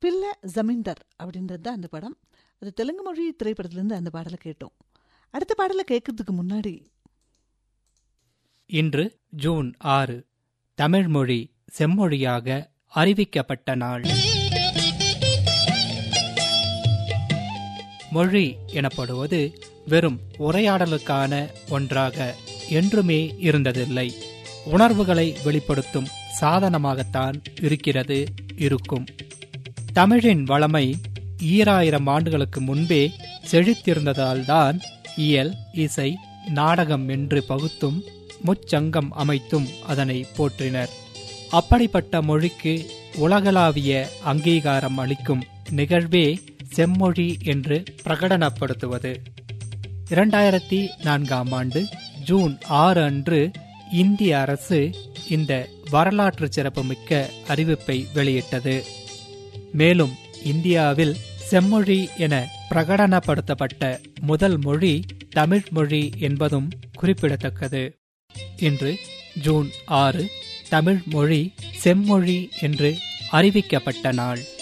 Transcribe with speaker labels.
Speaker 1: பிள்ளை ஜமீன்தார் அப்படின்றது தான் அந்த படம் அது தெலுங்கு மொழி திரைப்படத்திலேருந்து அந்த பாடலை கேட்டோம் அடுத்த பாடலை கேட்கறதுக்கு முன்னாடி
Speaker 2: இன்று ஜூன் ஆறு தமிழ் மொழி செம்மொழியாக அறிவிக்கப்பட்ட நாள் மொழி எனப்படுவது வெறும் உரையாடலுக்கான ஒன்றாக என்றுமே இருந்ததில்லை உணர்வுகளை வெளிப்படுத்தும் சாதனமாகத்தான் இருக்கிறது இருக்கும் தமிழின் வளமை ஈராயிரம் ஆண்டுகளுக்கு முன்பே செழித்திருந்ததால்தான் இயல் இசை நாடகம் என்று பகுத்தும் முச்சங்கம் அமைத்தும் அதனை போற்றினர் அப்படிப்பட்ட மொழிக்கு உலகளாவிய அங்கீகாரம் அளிக்கும் நிகழ்வே செம்மொழி என்று பிரகடனப்படுத்துவது இரண்டாயிரத்தி நான்காம் ஆண்டு ஜூன் ஆறு அன்று இந்திய அரசு இந்த வரலாற்று சிறப்புமிக்க அறிவிப்பை வெளியிட்டது மேலும் இந்தியாவில் செம்மொழி என பிரகடனப்படுத்தப்பட்ட முதல் மொழி தமிழ் மொழி என்பதும் குறிப்பிடத்தக்கது இன்று ஜூன் ஆறு தமிழ் மொழி செம்மொழி என்று அறிவிக்கப்பட்ட நாள்